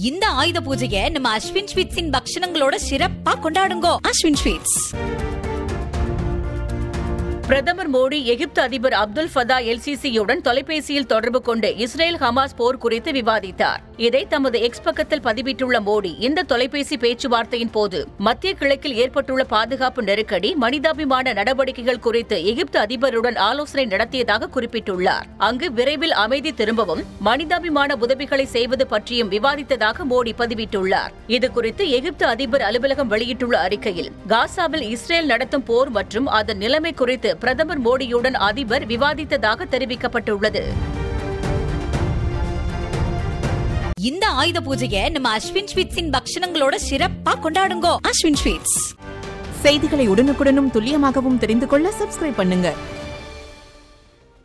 இந்த ஆயுத பூஜையை நம்ம அஸ்வின் ஸ்வீட்ஸின் பக்ஷணங்களோட சிறப்பா கொண்டாடுங்கோ அஸ்வின் ஸ்வீட்ஸ் பிரதமர் மோடி எகிப்து அதிபர் அப்துல் ஃபதா எல்சிசியுடன் தொலைபேசியில் தொடர்பு கொண்டு இஸ்ரேல் ஹமாஸ் போர் குறித்து விவாதித்தார் இதை தமது எக்ஸ் பக்கத்தில் பதிவிட்டுள்ள மோடி இந்த தொலைபேசி பேச்சுவார்த்தையின் போது மத்திய கிழக்கில் ஏற்பட்டுள்ள பாதுகாப்பு நெருக்கடி மனிதாபிமான நடவடிக்கைகள் குறித்து எகிப்து அதிபருடன் ஆலோசனை நடத்தியதாக குறிப்பிட்டுள்ளார் அங்கு விரைவில் அமைதி திரும்பவும் மனிதாபிமான உதவிகளை செய்வது பற்றியும் விவாதித்ததாக மோடி பதிவிட்டுள்ளார் இதுகுறித்து எகிப்து அதிபர் அலுவலகம் வெளியிட்டுள்ள அறிக்கையில் காசாவில் இஸ்ரேல் நடத்தும் போர் மற்றும் அதன் நிலைமை குறித்து பிரதமர் மோடியுடன் அதிபர் விவாதித்ததாக தெரிவிக்கப்பட்டுள்ளது இந்த ஆயுத பூஜையை நம்ம அஸ்வின் ஸ்வீட்ஸின் பக்ஷணங்களோட சிறப்பா கொண்டாடுங்கோ அஸ்வின் ஸ்வீட்ஸ் செய்திகளை உடனுக்குடனும் துல்லியமாகவும் தெரிந்து கொள்ள சப்ஸ்கிரைப் பண்ணுங்க